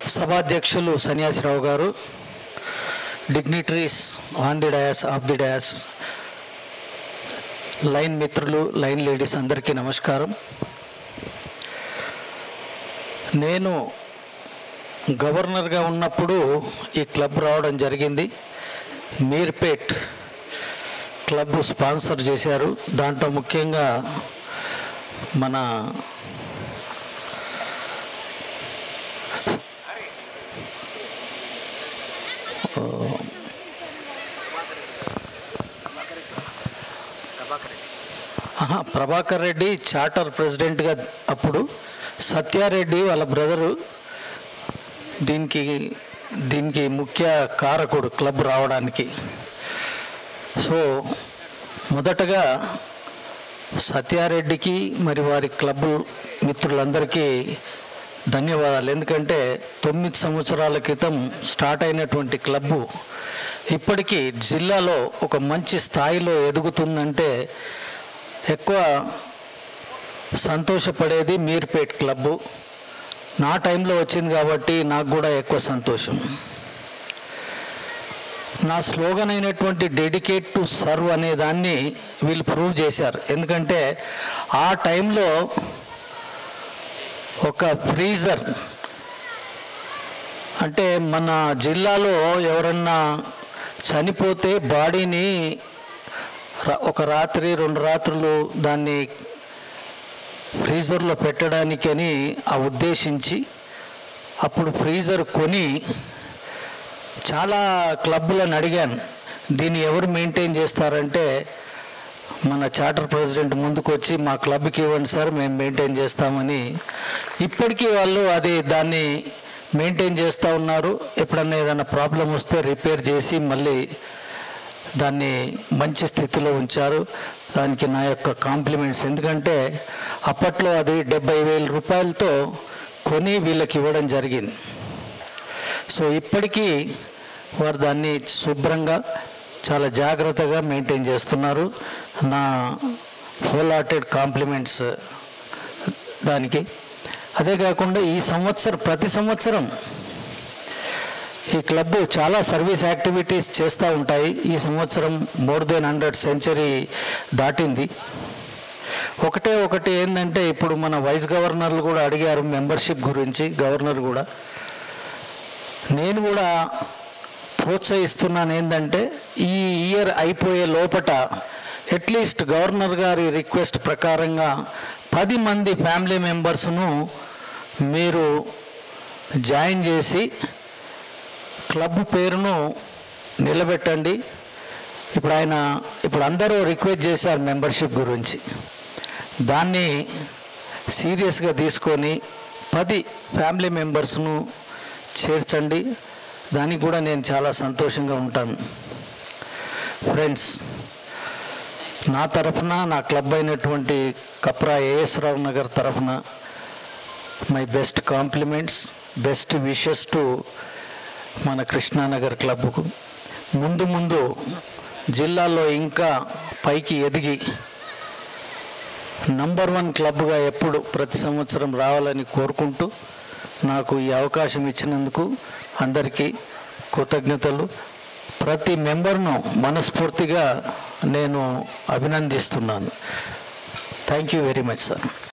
సభాధ్యక్షులు Sanyasirao garu dignitaries on the dais of the dais line మిత్రులు line ladies అందరికీ నమస్కారం నేను గవర్నర్గా ఉన్నప్పుడు ఈ క్లబ్ రావడం జరిగింది మీర్పేట్ క్లబ్ స్పాన్సర్ చేశారు దాంట్లో ముఖ్యంగా మన ఆహా, ప్రభాకర్ రెడ్డి చార్టర్ ప్రెసిడెంట్గా అప్పుడు సత్యారెడ్డి వాళ్ళ బ్రదరు దీనికి దీనికి ముఖ్య కారకుడు క్లబ్ రావడానికి సో మొదటగా సత్యారెడ్డికి మరి వారి క్లబ్ మిత్రులందరికీ ధన్యవాదాలు ఎందుకంటే తొమ్మిది సంవత్సరాల క్రితం స్టార్ట్ అయినటువంటి క్లబ్బు ఇప్పటికీ జిల్లాలో ఒక మంచి స్థాయిలో ఎదుగుతుందంటే ఎక్కువ సంతోషపడేది మీర్పేట్ క్లబ్బు నా టైంలో వచ్చింది కాబట్టి నాకు కూడా ఎక్కువ సంతోషం నా స్లోగన్ అయినటువంటి డెడికేట్ టు సర్వ్ అనే దాన్ని వీళ్ళు ప్రూవ్ చేశారు ఎందుకంటే ఆ టైంలో ఒక ఫ్రీజర్ అంటే మన జిల్లాలో ఎవరన్నా చనిపోతే బాడీని రా- ఒక రాత్రి రెండు రాత్రులు దాన్ని ఫ్రీజర్లో పెట్టడానికని ఆ ఉద్దేశించి అప్పుడు ఫ్రీజర్ కొని చాలా క్లబ్బులను అడిగాను దీన్ని ఎవరు మెయింటైన్ చేస్తారంటే మన చార్టర్ ప్రెసిడెంట్ ముందుకు వచ్చి మా క్లబ్కి ఇవ్వండి సార్ మేము మెయింటైన్ చేస్తామని ఇప్పటికీ వాళ్ళు అది దాన్ని మెయింటైన్ చేస్తూ ఉన్నారు ఎప్పుడన్నా ఏదైనా ప్రాబ్లం వస్తే రిపేర్ చేసి మళ్ళీ దాన్ని మంచి స్థితిలో ఉంచారు దానికి నా యొక్క కాంప్లిమెంట్స్ ఎందుకంటే అప్పట్లో అది డెబ్బై వేల రూపాయలతో కొని వీళ్ళకి ఇవ్వడం జరిగింది సో ఇప్పటికీ వారు దాన్ని శుభ్రంగా చాలా జాగ్రత్తగా మెయింటైన్ చేస్తున్నారు నా హోల్ హార్టెడ్ కాంప్లిమెంట్స్ దానికి అదే కాకుండా ఈ సంవత్సరం ప్రతి సంవత్సరం ఈ క్లబ్ చాలా సర్వీస్ యాక్టివిటీస్ చేస్తూ ఉంటాయి ఈ సంవత్సరం మోర్ దెన్ హండ్రెడ్ సెంచరీ దాటింది ఒకటే ఒకటి ఏంటంటే ఇప్పుడు మన వైస్ గవర్నర్లు కూడా అడిగారు మెంబర్షిప్ గురించి గవర్నర్ కూడా నేను కూడా ప్రోత్సహిస్తున్నాను ఏంటంటే ఈ ఇయర్ అయిపోయే లోపట అట్లీస్ట్ గవర్నర్ గారి రిక్వెస్ట్ ప్రకారంగా పది మంది ఫ్యామిలీ మెంబర్స్ను మీరు జాయిన్ చేసి క్లబ్ పేరును నిలబెట్టండి ఇప్పుడు ఆయన ఇప్పుడు అందరూ రిక్వెస్ట్ చేశారు మెంబర్షిప్ గురించి దాన్ని సీరియస్గా తీసుకొని పది ఫ్యామిలీ మెంబర్స్ను చేర్చండి దానికి కూడా నేను చాలా సంతోషంగా ఉంటాను ఫ్రెండ్స్ నా తరఫున నా క్లబ్ అయినటువంటి కప్రా ఏఎస్ రావు నగర్ తరఫున my best compliments best wishes to మన కృష్ణానగర్ క్లబ్కు ముందు ముందు జిల్లాలో ఇంకా పైకి ఎదిగి నంబర్ వన్ క్లబ్గా ఎప్పుడు ప్రతి సంవత్సరం రావాలని కోరుకుంటూ నాకు ఈ అవకాశం ఇచ్చినందుకు అందరికీ కృతజ్ఞతలు ప్రతి మెంబర్ను మనస్ఫూర్తిగా నేను అభినందిస్తున్నాను thank you very much sir